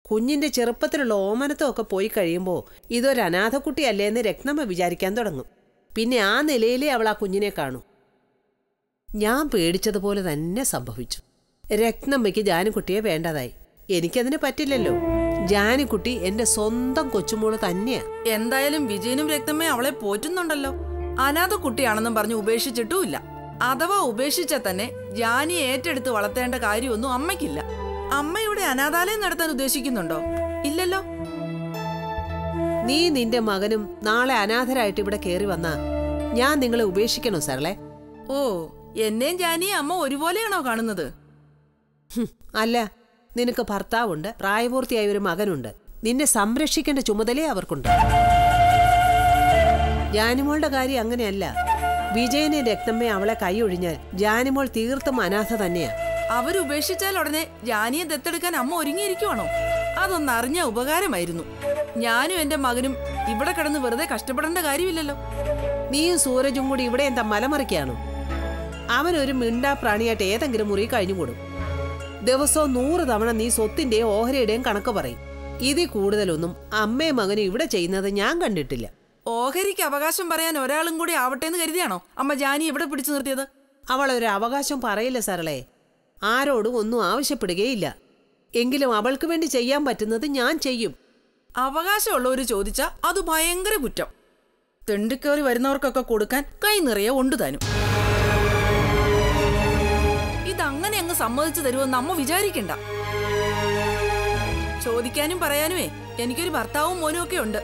കുഞ്ഞിന്റെ ചെറുപ്പത്തിലുള്ള ഓമനത്വമൊക്കെ പോയി കഴിയുമ്പോൾ ഇതൊരു അനാഥക്കുട്ടിയല്ലേ എന്ന് രത്നമ്മ വിചാരിക്കാൻ തുടങ്ങും പിന്നെ ആ നിലയിലേ അവൾ ആ കുഞ്ഞിനെ കാണൂ ഞാൻ പേടിച്ചതുപോലെ തന്നെ സംഭവിച്ചു രത്നമ്മയ്ക്ക് ജാനുക്കുട്ടിയെ വേണ്ടതായി എനിക്കതിന് പറ്റില്ലല്ലോ ജാനുക്കുട്ടി എന്റെ സ്വന്തം കൊച്ചുമോള് തന്നെയാ എന്തായാലും വിജയനും രക്തമ്മയും അവളെ പോറ്റുന്നുണ്ടല്ലോ അനാഥ കുട്ടിയാണെന്നും പറഞ്ഞ് ഉപേക്ഷിച്ചിട്ടുമില്ല അഥവാ ഉപേക്ഷിച്ചാൽ തന്നെ ജാനിയെ ഏറ്റെടുത്ത് വളർത്തേണ്ട കാര്യമൊന്നും അമ്മയ്ക്കില്ല അമ്മയുടെ അനാഥാലയം നടത്താൻ ഉദ്ദേശിക്കുന്നുണ്ടോ ഇല്ലല്ലോ നീ നിന്റെ മകനും നാളെ അനാഥരായിട്ട് ഇവിടെ കയറി വന്നാ ഞാൻ നിങ്ങളെ ഉപേക്ഷിക്കണോ സാറേ ഓ എന്നെയും ജാനിയെ അമ്മ ഒരുപോലെയാണോ കാണുന്നത് ഹും, അല്ല നിനക്ക് ഭർത്താവുണ്ട് പ്രായപൂർത്തിയായ ഒരു മകനുണ്ട് നിന്നെ സംരക്ഷിക്കേണ്ട ചുമതലയെ അവർക്കുണ്ട് ജാനിമോളുടെ കാര്യം അങ്ങനെയല്ല വിജയനെ രക്തമ്മയെ അവളെ കൈയൊഴിഞ്ഞാൽ ജാനിമോൾ തീർത്തും അനാഥ തന്നെയാ അവരുപേക്ഷിച്ചാൽ ഉടനെ ജാനിയെ ദത്തെടുക്കാൻ അമ്മ ഒരുങ്ങിയിരിക്കുവാണോ അതൊന്ന് അറിഞ്ഞ ഉപകാരമായിരുന്നു ഞാനും എന്റെ മകനും ഇവിടെ കിടന്ന് വെറുതെ കഷ്ടപ്പെടേണ്ട കാര്യമില്ലല്ലോ നീയും സൂരജും കൂടി ഇവിടെ എന്താ മലമറിക്കാണോ അവനൊരു മിണ്ടാ പ്രാണിയായിട്ട് ഏതെങ്കിലും മുറി കഴിഞ്ഞുകൂടും ദിവസവും നൂറ് തവണ നീ സ്വത്തിന്റെയും ഓഹരിയുടെയും കണക്ക് പറയും ഇതിൽ കൂടുതലൊന്നും അമ്മയും മകനും ഇവിടെ ചെയ്യുന്നത് ഞാൻ കണ്ടിട്ടില്ല ഓഹരിക്ക് അവകാശം പറയാൻ ഒരാളും കൂടി ആവട്ടെ എന്ന് കരുതിയാണോ അമ്മ ജാനി എവിടെ പിടിച്ചു നിർത്തിയത് അവൾ ഒരു അവകാശം പറയില്ല സരളെ ആരോടും ഒന്നും ആവശ്യപ്പെടുകയില്ല എങ്കിലും അവൾക്ക് വേണ്ടി ചെയ്യാൻ പറ്റുന്നത് ഞാൻ ചെയ്യും അവകാശമുള്ളവര് ചോദിച്ചാ അത് ഭയങ്കര കുറ്റം തെണ്ടിക്കേറി വരുന്നവർക്കൊക്കെ കൊടുക്കാൻ കൈ നിറയെ ഉണ്ട് താനും ഇതങ്ങനെ അങ്ങ് സമ്മതിച്ചു തരുമെന്ന് അമ്മ വിചാരിക്കണ്ട ചോദിക്കാനും പറയാനുമേ എനിക്കൊരു ഭർത്താവും മോനും ഒക്കെ ഉണ്ട്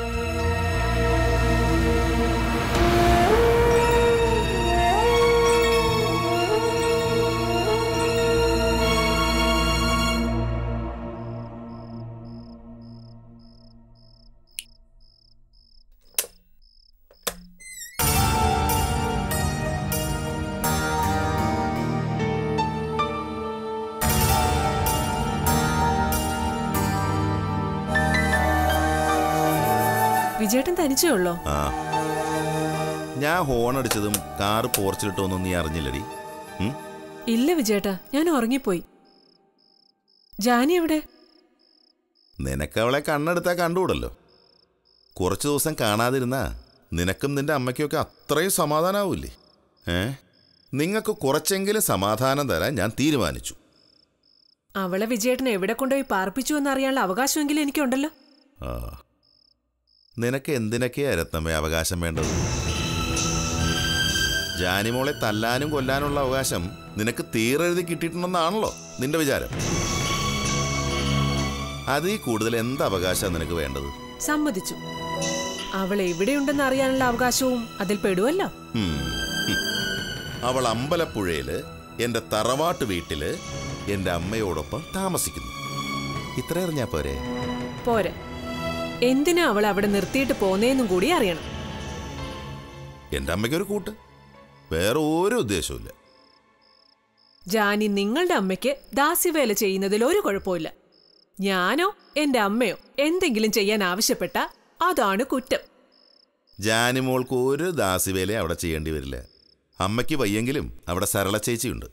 വിജയേട്ടൻ തനിച്ചേ ഉള്ളോ ആ ഞാൻ ഹോൺ അടിച്ചതും കാറ് പോർച്ചിലിട്ടൊന്നും നീ അറിഞ്ഞില്ലടി ഉം? ഇല്ല വിജയേട്ടാ ഞാൻ ഉറങ്ങിപ്പോയി ജാനി എവിടെ നിനക്ക് അവളെ കണ്ണെടുത്താൽ കണ്ടുകൂടല്ലോ കുറച്ച് ദിവസം കാണാതിരുന്നാ നിനക്കും നിന്റെ അമ്മയ്ക്കൊക്കെ അത്രയും സമാധാനാവൂലേ ഏ നിങ്ങൾക്ക് കുറച്ചെങ്കിലും സമാധാനം തരാൻ ഞാൻ തീരുമാനിച്ചു അവളെ വിജയേട്ടൻ എവിടെ കൊണ്ടുപോയി പാർപ്പിച്ചു എന്നറിയാനുള്ള അവകാശമെങ്കിലും എനിക്കുണ്ടല്ലോ ആ നിനക്ക് എന്തിനൊക്കെയാ രത്നമ്മേ അവകാശം വേണ്ടത് ജാനിമോളെ തല്ലാനും കൊല്ലാനുള്ള അവകാശം നിനക്ക് തീരെഴുതി കിട്ടിയിട്ടുണ്ടെന്നാണല്ലോ നിന്റെ വിചാരം അതിൽ കൂടുതൽ എന്ത് അവകാശം നിനക്ക് വേണ്ടത് സമ്മതിച്ചു അവൾ എവിടെയുണ്ടെന്ന് അറിയാനുള്ള അവകാശവും അതിൽ പെടുവല്ലോ ഉം, ഉം. അവൾ അമ്പലപ്പുഴയില് എന്റെ തറവാട്ട് വീട്ടില് എന്റെ അമ്മയോടൊപ്പം താമസിക്കുന്നു ഇത്ര അറിഞ്ഞാ പോരെ പോരെ എന്തിനാ അവൾ അവിടെ നിർത്തിയിട്ട് പോന്നേന്നും കൂടി അറിയണം എന്റെ അമ്മയ്ക്കൊരു കൂട്ട് വേറെ ഒരു ഉദ്ദേശവുമില്ല ജാനി നിങ്ങളുടെ അമ്മയ്ക്ക് ദാസ്യവേല ചെയ്യുന്നതിൽ ഒരു കുഴപ്പമില്ല ഞാനോ എന്റെ അമ്മയോ എന്തെങ്കിലും ചെയ്യാൻ ആവശ്യപ്പെട്ട അതാണ് കുറ്റം ജാനിമോൾക്ക് ഒരു ദാസിവേല അവിടെ ചെയ്യേണ്ടി വരില്ല അമ്മയ്ക്ക് വയ്യെങ്കിലും അവിടെ സരള ചേച്ചിയുണ്ട്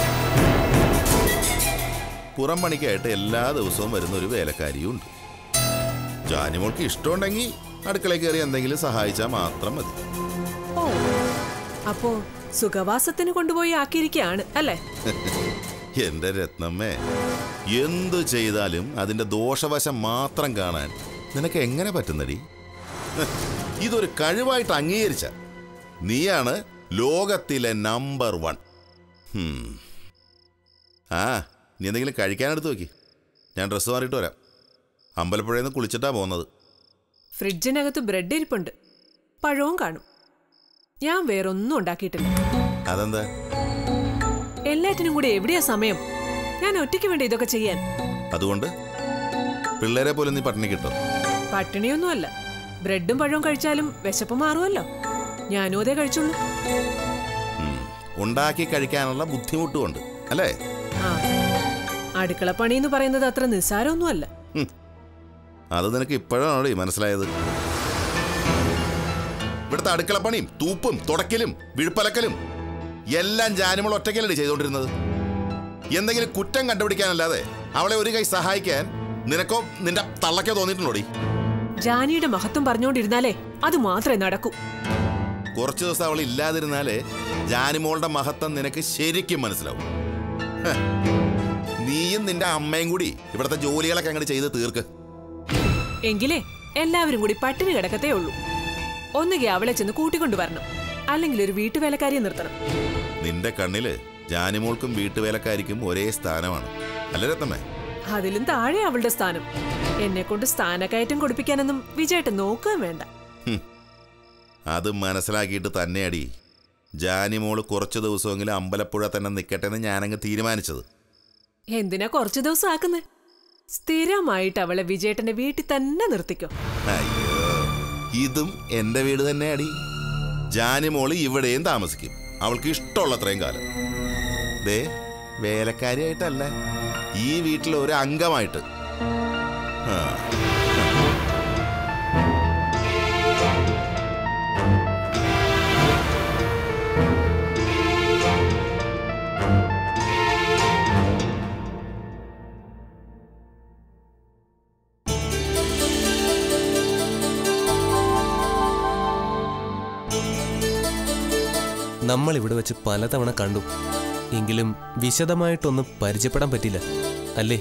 പുറം പണിക്കായിട്ട് എല്ലാ ദിവസവും വരുന്ന ഒരു വേലക്കാരിയും ഉണ്ട് ജാനിമോൾക്ക് ഇഷ്ടമുണ്ടെങ്കിൽ അടുക്കളയിൽ കയറി എന്തെങ്കിലും സഹായിച്ചാൽ മാത്രം മതി ഓ അപ്പോ സുഖവാസത്തിന് കൊണ്ടുപോയി ആക്കിയിരിക്കുകയാണ് അല്ലേ എന്റെ രത്നമ്മേ എന്തു ചെയ്താലും അതിന്റെ ദോഷവശം മാത്രം കാണാൻ നിനക്ക് എങ്ങനെ പറ്റുന്നടി ഇതൊരു കഴിവായിട്ട് അംഗീകരിച്ച നീയാണ് ലോകത്തിലെ നമ്പർ വൺ ഹും. ആ നീ എന്തെങ്കിലും കഴിക്കാനെടുത്ത് നോക്കി ഞാൻ ഡ്രസ്സ് മാറിയിട്ട് വരാം അമ്പലപ്പുഴയിൽ നിന്ന് കുളിച്ചിട്ടാ പോകുന്നത് ഫ്രിഡ്ജിനകത്ത് ബ്രെഡ് ഇരിപ്പുണ്ട് പഴവും കാണും ഞാൻ വേറൊന്നും ഉണ്ടാക്കിയിട്ടില്ല അതെന്താ എല്ലാറ്റിനും കൂടി എവിടെയാ സമയം ഞാൻ ഒറ്റയ്ക്ക് വേണ്ട ഇതൊക്കെ ചെയ്യാൻ അതുകൊണ്ട് പിള്ളേരെ പോലും നീ പട്ടിണി കിട്ടും പട്ടിണിയൊന്നുമല്ല ബ്രെഡും പഴവും കഴിച്ചാലും വിശപ്പ് മാറുമല്ലോ ഞാനും അതേ കഴിച്ചുള്ളൂ ഉം. ഉണ്ടാക്കി കഴിക്കാനുള്ള ബുദ്ധിമുട്ടുമുണ്ട് അല്ലേ ആ അടുക്കള പണി എന്ന് പറയുന്നത് അത്ര നിസ്സാരമൊന്നുമല്ല ഹും. അത് നിനക്ക് ഇപ്പോഴാണോടി മനസ്സിലായത് ഇവിടുത്തെ അടുക്കളപ്പണിയും തൂപ്പും തുടക്കലും വിഴുപ്പലക്കലും എല്ലാം ജാനുമൾ ഒറ്റയ്ക്കലടി ചെയ്തുകൊണ്ടിരുന്നത് എന്തെങ്കിലും കുറ്റം കണ്ടുപിടിക്കാനല്ലാതെ അവളെ ഒരു കൈ സഹായിക്കാൻ നിനക്കോ നിന്റെ തള്ളക്കോ തോന്നിയിട്ടുണ്ടോടി ജാനിയുടെ മഹത്വം പറഞ്ഞുകൊണ്ടിരുന്നാലേ അത് മാത്രമേ നടക്കൂ കുറച്ച് ദിവസം അവൾ ഇല്ലാതിരുന്നാലേ ജാനിമോളുടെ മഹത്വം നിനക്ക് ശരിക്കും മനസ്സിലാവും ഹ. നീയും നിന്റെ അമ്മയും കൂടി ഇവിടുത്തെ ജോലികളൊക്കെ അങ്ങോട്ട് ചെയ്ത് തീർക്ക് എങ്കിലേ എല്ലാവരും കൂടി പട്ടിണി കിടക്കത്തേ ഉള്ളൂ ഒന്നുകിൽ അവളെ ചെന്ന് കൂട്ടിക്കൊണ്ടുവരണം അല്ലെങ്കിൽ ഒരു വീട്ടുവേലക്കാരിയെ നിർത്തണം നിന്റെ കണ്ണില് ജാനിമോൾക്കും വീട്ടുവേലക്കാരിക്കും ഒരേ സ്ഥാനമാണ് അല്ലേ രത്തമ്മേ അതിലും താഴെ അവളുടെ സ്ഥാനം എന്നെ കൊണ്ട് സ്ഥാനക്കയറ്റം കൊടുപ്പിക്കാനൊന്നും വിജയേട്ടൻ നോക്കുകയും വേണ്ട ഹും. അത് മനസ്സിലാക്കിയിട്ട് തന്നെയടി ജാനിമോള് കുറച്ച് ദിവസമെങ്കിലും അമ്പലപ്പുഴ തന്നെ നിൽക്കട്ടെ എന്ന് ഞാനങ്ങ് തീരുമാനിച്ചത് എന്തിനാ കുറച്ചു ദിവസം ആക്കുന്നത് സ്ഥിരമായിട്ട് അവളെ വിജയേട്ടന്റെ വീട്ടിൽ തന്നെ നിർത്തിക്കോ അയ്യോ ഇതും എൻ്റെ വീട് തന്നെയാടി ജാനിമോള് ഇവിടെയും താമസിക്കും അവൾക്ക് ഇഷ്ടമുള്ളത്രയും കാലം ദേ വേലക്കാരിയായിട്ടല്ല ഈ വീട്ടിലെ ഒരു അംഗമായിട്ട് ആ നമ്മൾ ഇവിടെ വെച്ച് പലതവണ കണ്ടു എങ്കിലും വിശദമായിട്ടൊന്നും പരിചയപ്പെടാൻ പറ്റില്ല അല്ലേ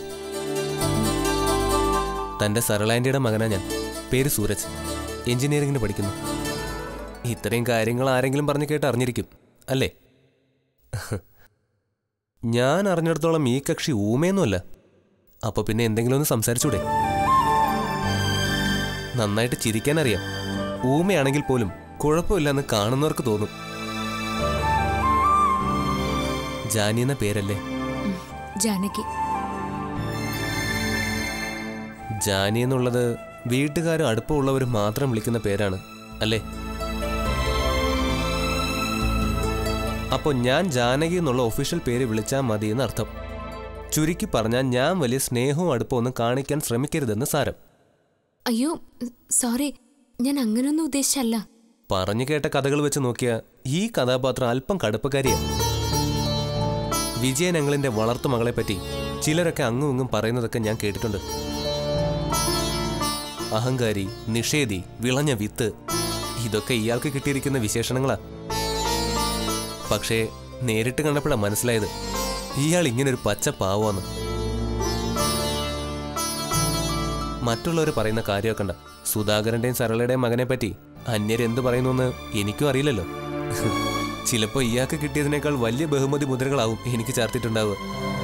തൻ്റെ സരളാൻറ്റിയുടെ മകനാ ഞാൻ പേര് സൂരജ് എഞ്ചിനീയറിംഗിന് പഠിക്കുന്നു ഇത്രയും കാര്യങ്ങൾ ആരെങ്കിലും പറഞ്ഞു കേട്ട് അറിഞ്ഞിരിക്കും അല്ലേ ഞാൻ അറിഞ്ഞിടത്തോളം ഈ കക്ഷി ഊമയൊന്നുമല്ല അപ്പൊ പിന്നെ എന്തെങ്കിലും ഒന്ന് സംസാരിച്ചൂടെ നന്നായിട്ട് ചിരിക്കാനറിയാം ഊമയാണെങ്കിൽ പോലും കുഴപ്പമില്ലെന്ന് കാണുന്നവർക്ക് തോന്നും ജാനി എന്ന പേരല്ലേ ജാനകി ജാനി എന്നുള്ളത് വീട്ടുകാരും അടുപ്പമുള്ളവരും മാത്രം വിളിക്കുന്ന പേരാണ് അല്ലേ അപ്പോൾ ഞാൻ ജാനകി എന്നുള്ള ഒഫീഷ്യൽ പേര് വിളിച്ചാൽ മതി എന്നർത്ഥം ചുരുക്കി പറഞ്ഞാൽ ഞാൻ വലിയ സ്നേഹവും അടുപ്പമൊന്നും കാണിക്കാൻ ശ്രമിക്കരുതെന്ന് സാരം അയ്യോ സോറി ഞാൻ അങ്ങനൊന്നും ഉദ്ദേശിച്ചല്ല പറഞ്ഞു കേട്ട കഥകൾ വെച്ച് നോക്കിയാൽ ഈ കഥാപാത്രം അല്പം കടുപ്പക്കാരിയാണ് വിജയൻ അങ്ങളിന്റെ വളർത്തു മകളെപ്പറ്റി ചിലരൊക്കെ അങ്ങും ഇങ്ങും പറയുന്നതൊക്കെ ഞാൻ കേട്ടിട്ടുണ്ട് അഹങ്കാരി നിഷേധി വിളഞ്ഞ വിത്ത് ഇതൊക്കെ ഇയാൾക്ക് കിട്ടിയിരിക്കുന്ന വിശേഷണങ്ങളാ പക്ഷേ നേരിട്ട് കണ്ടപ്പോഴാണ് മനസ്സിലായത് ഇയാൾ ഇങ്ങനൊരു പച്ച പാവാന്ന് മറ്റുള്ളവർ പറയുന്ന കാര്യമൊക്കെ ഉണ്ട് സുധാകരന്റെയും സരളയുടെയും മകനെ പറ്റി അന്യരെന്ത് പറയുന്നു എനിക്കും അറിയില്ലല്ലോ ചിലപ്പോ ഇയാൾക്ക് കിട്ടിയതിനേക്കാൾ വലിയ ബഹുമതി മുദ്രകളാവും എനിക്ക് ചേർത്തിട്ടുണ്ടാവുക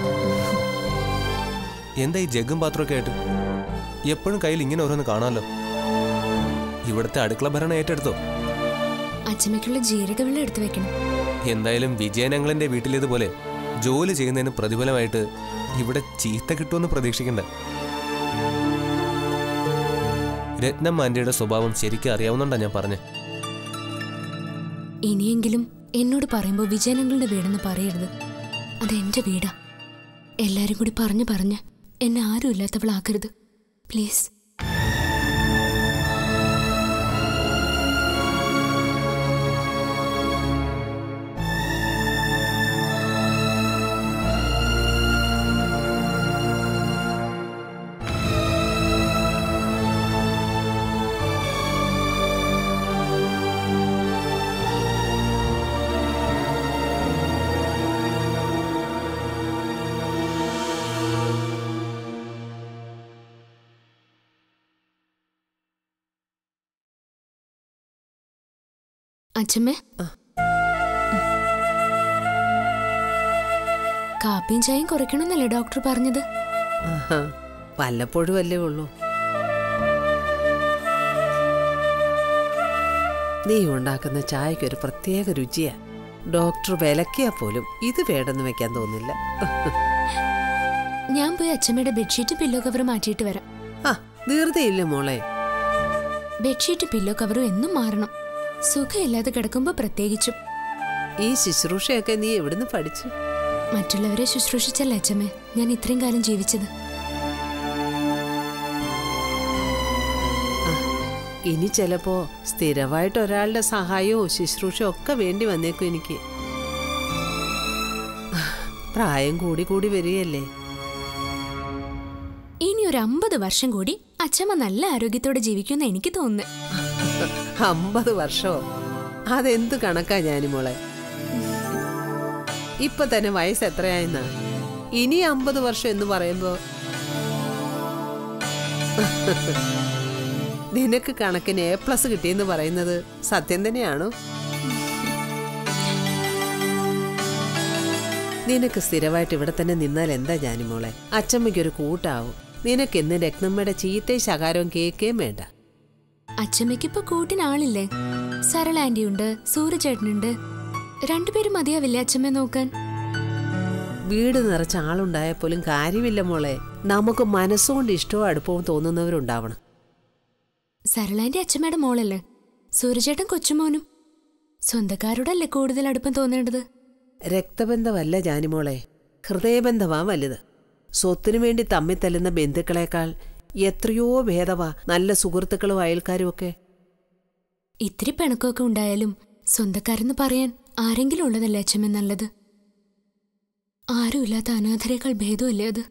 എന്താ ഈ ജഗ്ഗും പാത്രമൊക്കെ ആയിട്ട് എപ്പോഴും കയ്യിൽ ഇങ്ങനെ ഓരോന്ന് കാണാമല്ലോ ഇവിടുത്തെ അടുക്കള ഭരണം ഏറ്റെടുത്തോ അച്ഛമ്മയ്ക്കുള്ള ജീരകവെള്ളം എടുത്തു വെക്കണം എന്തായാലും വിജയനങ്ങളിന്റെ വീട്ടിലേതുപോലെ ജോലി ചെയ്യുന്നതിന് പ്രതിഫലമായിട്ട് ഇവിടെ ചീത്ത കിട്ടുമെന്ന് പ്രതീക്ഷിക്കണ്ട രത്നം ആന്റിയുടെ സ്വഭാവം ശരിക്കും അറിയാവുന്നുണ്ടാ ഞാൻ പറഞ്ഞേ ഇനിയെങ്കിലും എന്നോട് പറയുമ്പോൾ വിജയനങ്ങളുടെ വീടെന്ന് പറയരുത് അത് എന്റെ വീടാ എല്ലാരും കൂടി പറഞ്ഞു പറഞ്ഞ് എന്നെ ആരും ഇല്ലാത്തവളാക്കരുത് പ്ലീസ് അച്ഛമ്മേ കാപ്പിയും ചായയും കുറയ്ക്കണമെന്നല്ലേ ഡോക്ടർ പറഞ്ഞത് ആഹാ, വല്ലപ്പോഴും അല്ലേ ഉള്ളൂ നീ ഉണ്ടാക്കുന്ന ചായക്ക് ഒരു പ്രത്യേക രുചിയാ ഡോക്ടർ വിലക്കിയാ പോലും ഇത് വേണ്ടെന്ന് വെക്കാൻ തോന്നില്ല ഞാൻ പോയി അച്ഛമ്മയുടെ ബെഡ്ഷീറ്റ് പില്ലോ കവർ മാറ്റിയിട്ട് വരാം ആ ധീർതയില്ല മോളെ ബെഡ്ഷീറ്റ് പില്ലോ കവറും എന്നും മാറണം സുഖമില്ലാതെ കിടക്കുമ്പോൾ പ്രത്യേകിച്ചും ഈ ശുശ്രൂഷയൊക്കെ നീ എവിടുന്ന് പഠിച്ചു മറ്റുള്ളവരെ ശുശ്രൂഷിച്ചല്ല അച്ഛമ്മേ ഞാൻ ഇത്രയും കാലം ജീവിച്ചത് ഇനി ചിലപ്പോ സ്ഥിരമായിട്ട് ഒരാളുടെ സഹായവും ശുശ്രൂഷയും ഒക്കെ വേണ്ടി വന്നേക്കും എനിക്ക് പ്രായം കൂടി കൂടി വരികയല്ലേ ഇനി ഒരു അമ്പത് വർഷം കൂടി അച്ഛമ്മ നല്ല ആരോഗ്യത്തോടെ ജീവിക്കുമെന്ന് എനിക്ക് തോന്നുന്നു അമ്പത് വർഷമോ അതെന്ത് കണക്കാ ഞാനിമോളെ ഇപ്പൊ തന്നെ വയസ്സ് എത്രയായെന്നാ ഇനി അമ്പത് വർഷം എന്ന് പറയുമ്പോ നിനക്ക് കണക്കിന് എ പ്ലസ് കിട്ടിയെന്ന് പറയുന്നത് സത്യം തന്നെയാണോ നിനക്ക് സ്ഥിരമായിട്ട് ഇവിടെ തന്നെ നിന്നാൽ എന്താ ജാനിമോളെ അച്ചമ്മയ്ക്കൊരു കൂട്ടാവും നിനക്ക് ഇന്ന് രത്നമ്മയുടെ ചീത്തയും ശകാരവും കേൾക്കുകയും വേണ്ട അച്ഛമ്മയ്ക്കിപ്പോ കൂട്ടിനാളില്ലേ സരള ആന്റിയുണ്ട് സൂര്യചേട്ടനുണ്ട് രണ്ടുപേരും മതിയാവില്ലേ അച്ഛമ്മയെ നോക്കാൻ വീട് നിറച്ച ആളുണ്ടായാൽ പോലും കാര്യമില്ല മോളെ നമുക്ക് മനസ്സുകൊണ്ട് ഇഷ്ടവും അടുപ്പവും തോന്നുന്നവരുണ്ടാവണം സരളാന്റെ അച്ഛമ്മയുടെ മോളല്ലേ സൂര്യചേട്ടൻ കൊച്ചുമോനും സ്വന്തക്കാരോടല്ലേ കൂടുതൽ അടുപ്പം തോന്നേണ്ടത് രക്തബന്ധമല്ല ജാനിമോളെ ഹൃദയബന്ധമാ വലുത് സ്വത്തിനു വേണ്ടി തമ്മിൽ തല്ലുന്ന ബന്ധുക്കളെക്കാൾ എത്രയോ ഭേദവാ നല്ല സുഹൃത്തുക്കളും അയൽക്കാരും ഒക്കെ ഇത്തിരി പിണക്കമൊക്കെ ഉണ്ടായാലും സ്വന്തക്കാരെന്ന് പറയാൻ ആരെങ്കിലും ഉള്ളതല്ലേ അച്ഛമ്മ നല്ലത് ആരുമില്ലാത്ത അനാഥരേക്കാൾ ഭേദമല്ലേ അത്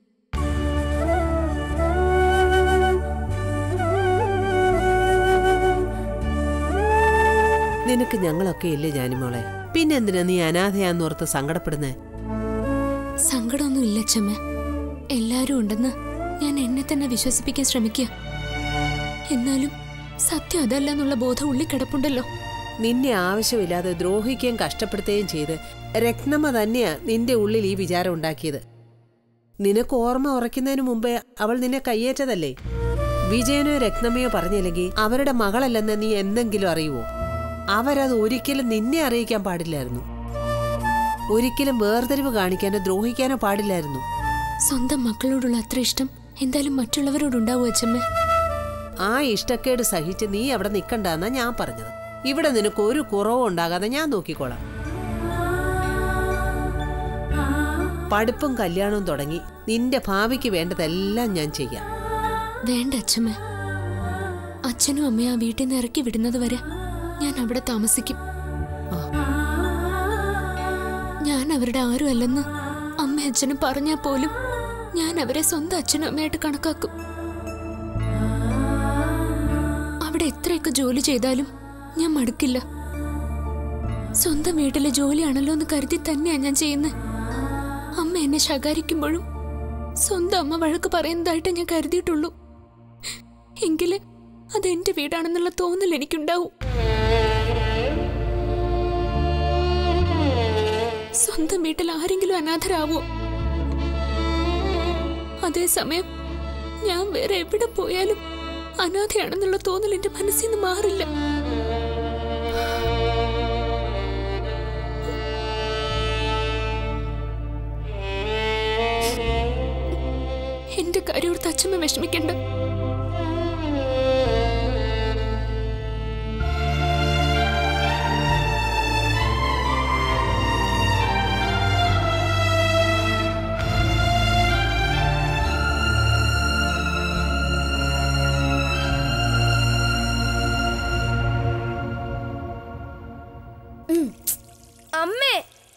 നിനക്ക് ഞങ്ങളൊക്കെ ഇല്ലേ ജാനിമോളെ പിന്നെന്തിനാ നീ അനാഥയാന്നോർത്ത് സങ്കടപ്പെടുന്നേ സങ്കടമൊന്നും ഇല്ല അച്ഛമ്മ എല്ലാരും ഉണ്ടെന്ന് ഞാൻ എന്നെ തന്നെ വിശ്വസിപ്പിക്കാൻ ശ്രമിക്കുക എന്നാലും സത്യം അതല്ല എന്നുള്ള ബോധം ഉള്ളിൽ കിടപ്പുണ്ടല്ലോ നിന്നെ ആവശ്യമില്ലാതെ ദ്രോഹിക്കുകയും കഷ്ടപ്പെടുത്തുകയും ചെയ്ത് രത്നമ്മ തന്നെയാ നിന്റെ ഉള്ളിൽ ഈ വിചാരം ഉണ്ടാക്കിയത് നിനക്ക് ഓർമ്മ ഉറയ്ക്കുന്നതിന് മുമ്പേ അവൾ നിന്നെ കയ്യേറ്റതല്ലേ വിജയനോ രത്നമ്മയോ പറഞ്ഞില്ലെങ്കിൽ അവരുടെ മകളല്ലെന്ന് നീ എന്തെങ്കിലും അറിയുവോ അവരത് ഒരിക്കലും നിന്നെ അറിയിക്കാൻ പാടില്ലായിരുന്നു ഒരിക്കലും വേർതിരിവ് കാണിക്കാനോ ദ്രോഹിക്കാനോ പാടില്ലായിരുന്നു സ്വന്തം മക്കളോടുള്ള അത്ര ഇഷ്ടം എന്തായാലും മറ്റുള്ളവരോടുണ്ടാവും അച്ഛമ്മ ആ ഇഷ്ടക്കേട് സഹിച്ച് നീ അവിടെ നിൽക്കണ്ടെന്നാ ഞാൻ പറഞ്ഞത് ഇവിടെ നിനക്ക് ഒരു കുറവും ഉണ്ടാകാതെ ഞാൻ നോക്കിക്കോളാം പഠിപ്പും കല്യാണവും തുടങ്ങി നിന്റെ ഭാവിക്ക് വേണ്ടതെല്ലാം ഞാൻ ചെയ്യാം വേണ്ട അച്ഛമ്മ അച്ഛനും അമ്മയും ആ വീട്ടിൽ നിന്ന് ഇറക്കി വിടുന്നത് വരെ ഞാൻ അവിടെ താമസിക്കും ഞാൻ അവരുടെ ആരും അല്ലെന്ന് അമ്മ അച്ഛനും പറഞ്ഞാൽ പോലും ഞാൻ അവരെ സ്വന്തം അച്ഛനും അമ്മയായിട്ട് കണക്കാക്കും അവിടെ എത്രയൊക്കെ ജോലി ചെയ്താലും ഞാൻ മടുക്കില്ല സ്വന്തം വീട്ടിലെ ജോലിയാണല്ലോ എന്ന് കരുതി തന്നെയാ ഞാൻ ചെയ്യുന്നത് അമ്മ എന്നെ ശകാരിക്കുമ്പോഴും സ്വന്തം അമ്മ വഴക്ക് പറയുന്നതായിട്ട് ഞാൻ കരുതിയിട്ടുള്ളൂ എങ്കില് അത് എന്റെ വീടാണെന്നുള്ള തോന്നൽ എനിക്കുണ്ടാവും സ്വന്തം വീട്ടിൽ ആരെങ്കിലും അനാഥരാവോ അതേസമയം ഞാൻ വേറെ എവിടെ പോയാലും അനാഥയാണെന്നുള്ള തോന്നൽ എന്റെ മനസ്സിൽ നിന്ന് മാറില്ല എന്റെ കാര്യോർത്ത് അച്ഛമ്മ വിഷമിക്കണ്ട അമ്മേ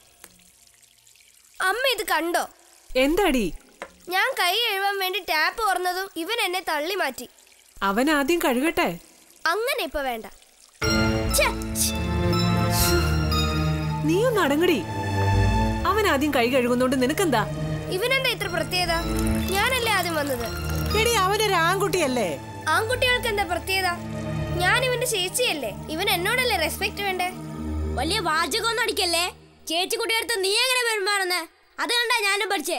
അമ്മ ഇത് കണ്ടോ എന്താടി ഞാൻ കൈ എഴുവാൻ വേണ്ടി ടാപ്പ് തുറന്നതും ഇവൻ എന്നെ തള്ളി മാറ്റി അവൻ ആദ്യം കഴുകട്ടെ അങ്ങനെ ഇപ്പൊ വേണ്ട ഛെ, ഛ്. നീയൊന്ന് അടങ്ങടി അവൻ ആദ്യം കൈ കഴുകുന്നോണ്ട് നിനക്കെന്താ ഇവനെന്താ ഇത്ര പ്രത്യേകത ഞാനല്ലേ ആദ്യം വന്നത് എടി അവനൊരു ആൺകുട്ടിയല്ലേ ആൺകുട്ടികൾക്ക് എന്താ പ്രത്യേകത ഞാൻ ഇവന്റെ ചേച്ചിയല്ലേ ഇവൻ എന്നോടല്ലേ റെസ്പെക്ട് വേണ്ടേ വലിയ വാചകമൊന്നും അടിക്കല്ലേ ചേച്ചി കുട്ടിയടുത്ത് നീ എങ്ങനെ പെരുമാറുന്നേ അത് കണ്ടാ ഞാനും പഠിച്ചേ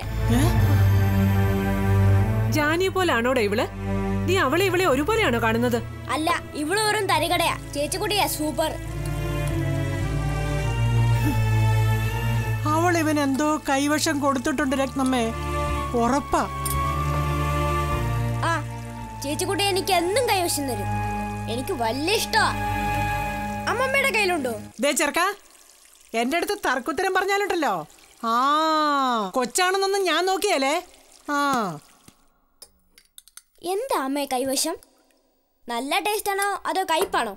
ജാനിയെ പോലാണോടെ ഇവള് നീ അവളെ ഇവളെ ഒരുപോലെയാണോ കാണുന്നത് അല്ല ഇവള് വെറും തരികടയാ ചേച്ചി കുട്ടിയാ സൂപ്പർ അവൾ ഇവൻ എന്തോ കൈവശം കൊടുത്തിട്ടുണ്ട് രത്നമ്മേ ഉറപ്പാ ആ ചേച്ചി കുട്ടി എനിക്ക് എന്നും കൈവശം തരും എനിക്ക് വലിയ ഇഷ്ടമാ അമ്മമ്മയുടെ കയ്യിലുണ്ടോ ദേ ചെറുക്ക എന്റെ അടുത്ത് തർക്കുത്തരം പറഞ്ഞാലുണ്ടല്ലോ ആ കൊച്ചാണെന്നൊന്നും ഞാൻ നോക്കിയല്ലേ ആ എന്താ അമ്മയെ കൈവശം നല്ല ടേസ്റ്റ് ആണോ അതോ കയ്പാണോ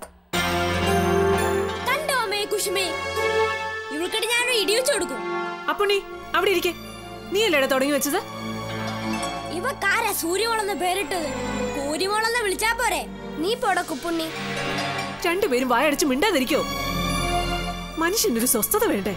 കണ്ടോ അമ്മയെ കുഷുമേ ഇവൾക്കിട്ട് ഞാനൊരു ഇടിവെച്ചു കൊടുക്കും അപ്പൊ നീ അവിടെ ഇരിക്കെ നീ അല്ലേടെ തുടങ്ങി വെച്ചത് ഇവക്കാരാ സൂര്യമോളെന്ന് പേരിട്ടത് കൂരിമോളെന്ന് വിളിച്ചാ പോരെ നീ പോടാ കുപ്പുണ്ണി രണ്ടുപേരും വായടച്ച് മിണ്ടാതിരിക്കോ മനുഷ്യനൊരു സ്വസ്ഥത വേണ്ടേ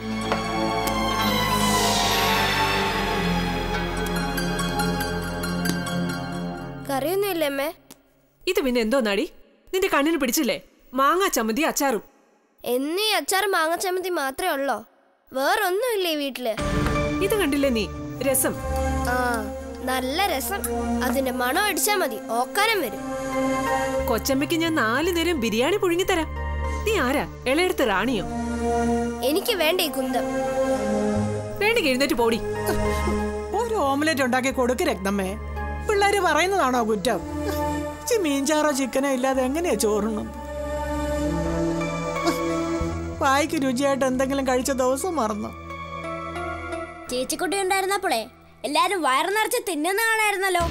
കറിയൊന്നുമില്ലേ അമ്മേ ഇത് പിന്നെ എന്തോ നാടി നിന്റെ കണ്ണിന് പിടിച്ചില്ലേ മാങ്ങാ ചമ്മന്തി അച്ചാറും എന്നീ അച്ചാർ മാങ്ങച്ചമ്മന്തി മാത്രമേ ഉള്ളോ വേറൊന്നുമില്ലേ ഈ വീട്ടില് ഇത് കണ്ടില്ലേ നീ രസം ആ നല്ല രസം അതിന്റെ മണം അടിച്ചാ മതി ഓക്കാനം വരും കൊച്ചമ്മയ്ക്ക് ഞാൻ നാലു നേരം ബിരിയാണി പുഴുങ്ങിത്തരാം നീ ആരാ ഇളയെടുത്ത് റാണിയോ എനിക്ക് വേണ്ട ഈ കുന്തം വേണ്ടി എഴുന്നേറ്റ് പോടി ഒരു ഓംലെറ്റ് ഉണ്ടാക്കി കൊടുക്ക് രക്തമ്മേ പിള്ളേര് പറയുന്നതാണോ കുറ്റം ചി മീൻചാറോ ചിക്കനോ ഇല്ലാതെ എങ്ങനെയാ ചോറുണ്ണും വായിക്ക് രുചിയായിട്ട് എന്തെങ്കിലും കഴിച്ച ദിവസം മറന്നു ചേച്ചിക്കുട്ടി ഉണ്ടായിരുന്നപ്പോളേ എല്ലാരും വയറ് നിറച്ച് തിന്നുന്ന കാണായിരുന്നല്ലോ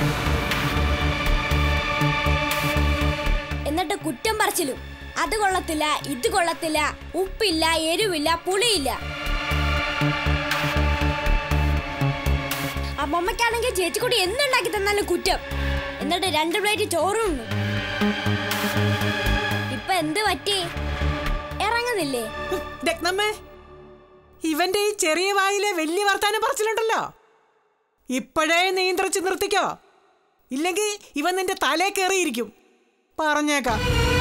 എന്നിട്ട് കുറ്റം പറച്ചിലും അത് കൊള്ളത്തില്ല ഇത് കൊള്ളത്തില്ല ഉപ്പില്ല എരിവില്ല പുളിയില്ല അമ്മമ്മയ്ക്കാണെങ്കിൽ ചേച്ചിക്കുട്ടി എന്തുണ്ടാക്കി തന്നാലും കുറ്റം എന്നിട്ട് രണ്ട് പ്ലേറ്റ് ചോറും ഉണ്ണും. ഇപ്പൊ എന്ത് പറ്റി ഇറങ്ങുന്നില്ലേ രത്നമ്മേ ഇവന്റെ ഈ ചെറിയ വായിലെ വലിയ വർത്താനം പറച്ചിലുണ്ടല്ലോ ഇപ്പോഴേ നിയന്ത്രിച്ച് നിർത്തിക്കോ ഇല്ലെങ്കിൽ ഇവൻ നിന്റെ തലേ കയറിയിരിക്കും പറഞ്ഞേക്കാം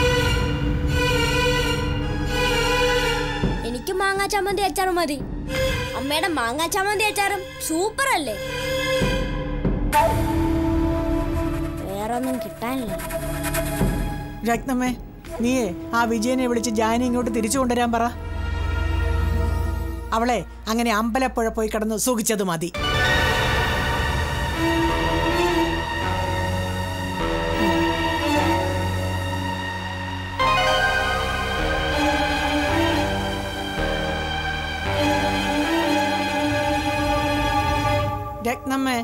എനിക്ക് മാങ്ങാ ചമ്മന്തി അച്ചാറും മതി അമ്മയുടെ മാങ്ങാ ചമ്മന്തി അച്ചാറും സൂപ്പർ അല്ലേ വേറെ ഒന്നും കിട്ടാനില്ല രത്നമ്മേ നീയേ ആ വിജയനെ വിളിച്ച് ജാനി ഇങ്ങോട്ട് തിരിച്ചു കൊണ്ടുവരാൻ പറ അവളെ അങ്ങനെ അമ്പലപ്പുഴ പോയി കിടന്ന് സുഖിച്ചത് മതി രത്നമ്മേ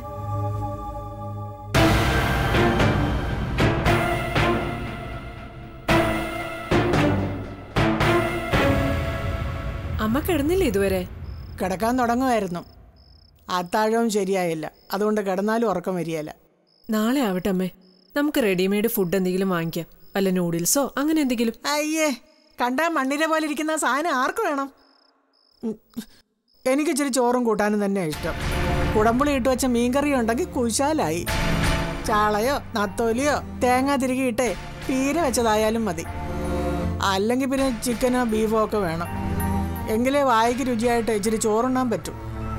അമ്മ കിടന്നില്ലേ ഇതുവരെ കിടക്കാൻ തുടങ്ങുമായിരുന്നു അത്താഴവും ശരിയായില്ല അതുകൊണ്ട് കിടന്നാലും ഉറക്കം വരികയില്ല നാളെ ആവട്ടെ അമ്മേ നമുക്ക് റെഡിമെയ്ഡ് ഫുഡ് എന്തെങ്കിലും വാങ്ങിക്കാം അല്ല നൂഡിൽസോ അങ്ങനെ എന്തെങ്കിലും അയ്യേ കണ്ടാ മണ്ണിര പോലെ ഇരിക്കുന്ന ആ സാധനം ആർക്ക് വേണം ഉം. എനിക്ക് ഇച്ചിരി ചോറും കൂട്ടാനും തന്നെയാണ് ഇഷ്ടം കുടമ്പുളി ഇട്ട് വെച്ച മീൻകറി ഉണ്ടെങ്കിൽ കുശാലായി ചാളയോ നത്തോലിയോ തേങ്ങ തിരികെ ഇട്ടേ പീര വെച്ചതായാലും മതി അല്ലെങ്കിൽ പിന്നെ ചിക്കനോ ബീഫോ ഒക്കെ വേണം എങ്കിലേ വായിക്ക് രുചിയായിട്ട് ഇച്ചിരി ചോറുണ്ണാൻ പറ്റും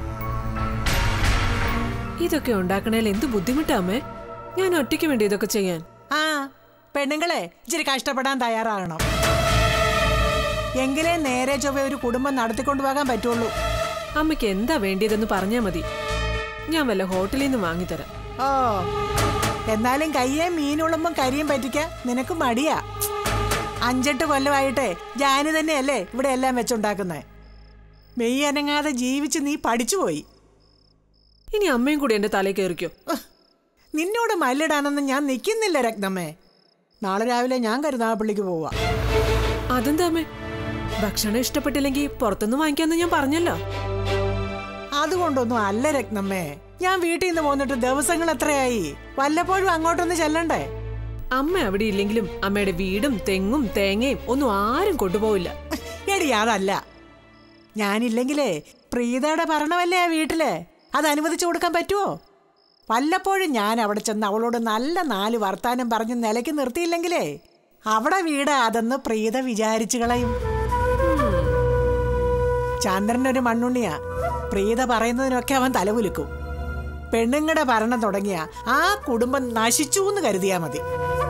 ഇതൊക്കെ ഉണ്ടാക്കണേൽ എന്ത് ബുദ്ധിമുട്ടാ അമ്മേ ഞാൻ ഒറ്റയ്ക്ക് വേണ്ടി ഇതൊക്കെ ചെയ്യാൻ ആ പെണ്ണുങ്ങളെ ഇച്ചിരി കഷ്ടപ്പെടാൻ തയ്യാറാകണം എങ്കിലേ നേരെ ചൊവ്വ ഒരു കുടുംബം നടത്തിക്കൊണ്ടുപോകാൻ പറ്റുള്ളൂ അമ്മയ്ക്ക് എന്താ വേണ്ടിയതെന്ന് പറഞ്ഞാൽ മതി ഞാൻ വല്ല ഹോട്ടലിൽ നിന്ന് വാങ്ങിത്തരാം ഓ എന്നാലും കയ്യെ മീനുളുമ്പം കരിയും പറ്റിക്കാൻ നിനക്ക് മടിയാ അഞ്ചെട്ട് കൊല്ലമായിട്ടേ ജാനി തന്നെയല്ലേ ഇവിടെ എല്ലാം വെച്ചുണ്ടാക്കുന്നേ മെയ് അനങ്ങാതെ ജീവിച്ച് നീ പഠിച്ചുപോയി ഇനി അമ്മയും കൂടി എന്റെ തലയിൽ കയറിക്കോ ഉഹ്, നിന്നോട് മല്ലിടാനൊന്നും ഞാൻ നിൽക്കുന്നില്ല രത്നമ്മേ നാളെ രാവിലെ ഞാൻ കരുനാഗപ്പള്ളിക്ക് പോവാ അതെന്താ അമ്മേ ഭക്ഷണം ഇഷ്ടപ്പെട്ടില്ലെങ്കിൽ പുറത്തുനിന്ന് വാങ്ങിക്കാന്ന് ഞാൻ പറഞ്ഞല്ലോ അതുകൊണ്ടൊന്നും അല്ല രത്നമ്മേ ഞാൻ വീട്ടിൽ നിന്ന് പോന്നിട്ട് ദിവസങ്ങൾ എത്രയായി വല്ലപ്പോഴും അങ്ങോട്ടൊന്ന് ചെല്ലണ്ടേ അമ്മ അവിടെ ഇല്ലെങ്കിലും അമ്മയുടെ വീടും തെങ്ങും തേങ്ങയും ഒന്നും ആരും കൊണ്ടുപോവില്ല എടി അതല്ല ഞാനില്ലെങ്കിലേ പ്രീതയുടെ ഭരണമല്ലേ ആ വീട്ടില് അത് അനുവദിച്ചു കൊടുക്കാൻ പറ്റുമോ വല്ലപ്പോഴും ഞാൻ അവിടെ ചെന്ന് അവളോട് നല്ല നാല് വർത്താനം പറഞ്ഞ് നിലയ്ക്ക് നിർത്തിയില്ലെങ്കിലേ അവിടെ വീട് അതെന്ന് പ്രീത വിചാരിച്ചു കളയും ചന്ദ്രൻ്റെ ഒരു മണ്ണുണ്ണിയാ പ്രീത പറയുന്നതിനൊക്കെ അവൻ തലകുലുക്കും പെണ്ണുങ്ങളുടെ ഭരണം തുടങ്ങിയ ആ കുടുംബം നശിച്ചു എന്ന് കരുതിയാ മതി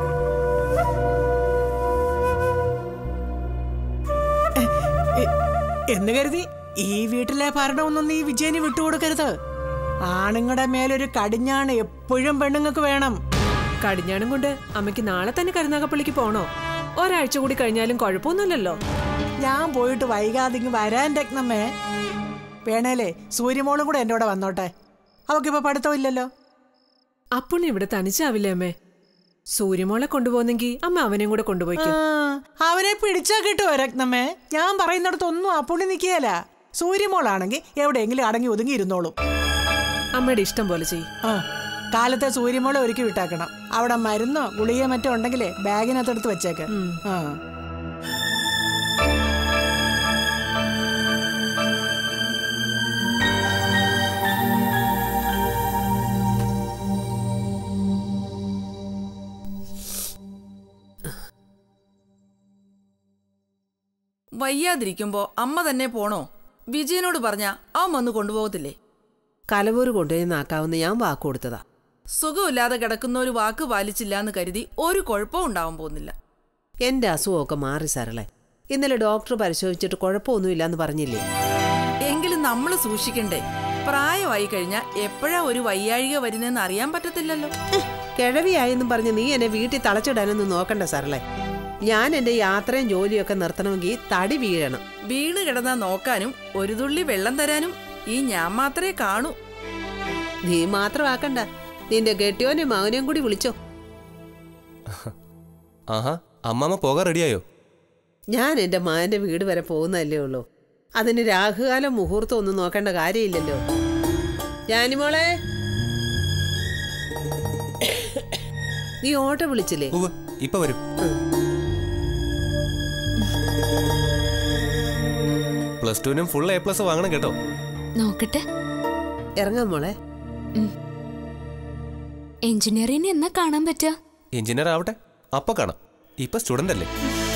എ- എന്ന് കരുതി ഈ വീട്ടിലെ ഭരണമൊന്നും നീ വിജയന് വിട്ടുകൊടുക്കരുത് ആണുങ്ങളുടെ മേലൊരു കടിഞ്ഞാണ് എപ്പോഴും പെണ്ണുങ്ങൾക്ക് വേണം കടിഞ്ഞാണം കൊണ്ട് അമ്മയ്ക്ക് നാളെ തന്നെ കരുനാഗപ്പള്ളിക്ക് പോണോ ഒരാഴ്ച കൂടി കഴിഞ്ഞാലും കുഴപ്പമൊന്നുമില്ലല്ലോ ഞാൻ പോയിട്ട് വൈകാതെ ഇങ്ങ് വരാൻ രത്നമ്മേ വേണേലേ സൂര്യമോളും കൂടെ എൻ്റെ കൂടെ വന്നോട്ടെ അവക്കിപ്പോ പഠിത്തമില്ലല്ലോ അപ്പുണ്ണി ഇവിടെ തനിച്ചാവില്ലേ അമ്മേ സൂര്യമോളെ കൊണ്ടുപോകുന്നെങ്കിൽ അമ്മ അവനെയും കൂടെ കൊണ്ടുപോയിക്കോ ആ, അവരെ പിടിച്ചാ കിട്ടുമോ രത്നമ്മേ ഞാൻ പറയുന്നിടത്തൊന്നും അപ്പുണ്ണി നിൽക്കുകയല്ല സൂര്യമോളാണെങ്കിൽ എവിടെയെങ്കിലും അടങ്ങി ഒതുങ്ങി ഇരുന്നോളും അമ്മയുടെ ഇഷ്ടം പോലെ ചെയ്യും ആ കാലത്തെ സൂര്യമോളെ ഒരുക്കി വിട്ടാക്കണം അവിടെ മരുന്നോ ഗുളികയോ മറ്റോ ഉണ്ടെങ്കിലേ ബാഗിനകത്തെടുത്ത് വെച്ചേക്ക് ആ വയ്യാതിരിക്കുമ്പോ അമ്മ തന്നെ പോണോ വിജയനോട് പറഞ്ഞ അവൻ വന്ന് കൊണ്ടുപോകത്തില്ലേ കലവൂര് കൊണ്ടുപോയി നാക്കാവുന്ന ഞാൻ വാക്ക് കൊടുത്തതാ സുഖമില്ലാതെ കിടക്കുന്ന ഒരു വാക്ക് പാലിച്ചില്ല എന്ന് കരുതി ഒരു കുഴപ്പവും ഉണ്ടാവാൻ പോകുന്നില്ല എന്റെ അസുഖമൊക്കെ മാറി സരളെ ഇന്നലെ ഡോക്ടർ പരിശോധിച്ചിട്ട് കുഴപ്പമൊന്നുമില്ലെന്ന് പറഞ്ഞില്ലേ എങ്കിലും നമ്മൾ സൂക്ഷിക്കണ്ടേ പ്രായമായി കഴിഞ്ഞാൽ എപ്പോഴാ ഒരു വയ്യാഴിക വരുന്നതെന്ന് അറിയാൻ പറ്റത്തില്ലല്ലോ കിഴവിയായെന്നും പറഞ്ഞ് നീ എന്നെ വീട്ടിൽ തളച്ചിടാനൊന്നും നോക്കണ്ട സരളെ ഞാൻ എന്റെ യാത്രയും ജോലിയൊക്കെ നിർത്തണമെങ്കിൽ തടി വീഴണം വീണ് കിടന്നാ നോക്കാനും ഒരു തുള്ളി വെള്ളം തരാനും ഈ ഞാൻ മാത്രമേ കാണൂ നീ മാത്രമാക്കണ്ട നിന്റെ കെട്ടിയോനെയും മകനെയും കൂടി വിളിച്ചോ ആഹാ അമ്മാമ്മ പോകാൻ റെഡിയായോ ഞാൻ എന്റെ മകന്റെ വീട് വരെ പോകുന്നതല്ലേ ഉള്ളൂ അതിന് രാഹുകാലം മുഹൂർത്തം ഒന്നും നോക്കേണ്ട കാര്യമില്ലല്ലോ ജാനിമോളെ നീ ഓട്ടോ വിളിച്ചില്ലേ ഉവ്വ് ഇപ്പൊ വരും പ്ലസ് ടുവിനും ഫുൾ എ പ്ലസ് വാങ്ങണം കേട്ടോ നോക്കട്ടെ ഇറങ്ങാം മോളെ എഞ്ചിനീയറിംഗ് എന്നാ കാണാൻ പറ്റുക എഞ്ചിനീയർ ആവട്ടെ അപ്പൊ കാണാം ഇപ്പൊ സ്റ്റുഡന്റ് അല്ലേ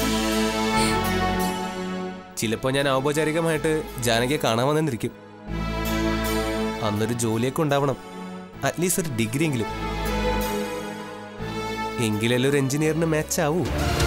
ചിലപ്പോ ഞാൻ ഔപചാരികമായിട്ട് ജാനകിയെ കാണാൻ വന്നെന്നിരിക്കും അന്നൊരു ജോലിയൊക്കെ ഉണ്ടാവണം അറ്റ്ലീസ്റ്റ് ഒരു ഡിഗ്രി എങ്കിലും എങ്കിലല്ലേ ഒരു എഞ്ചിനീയറിന് മാച്ച് ആവൂ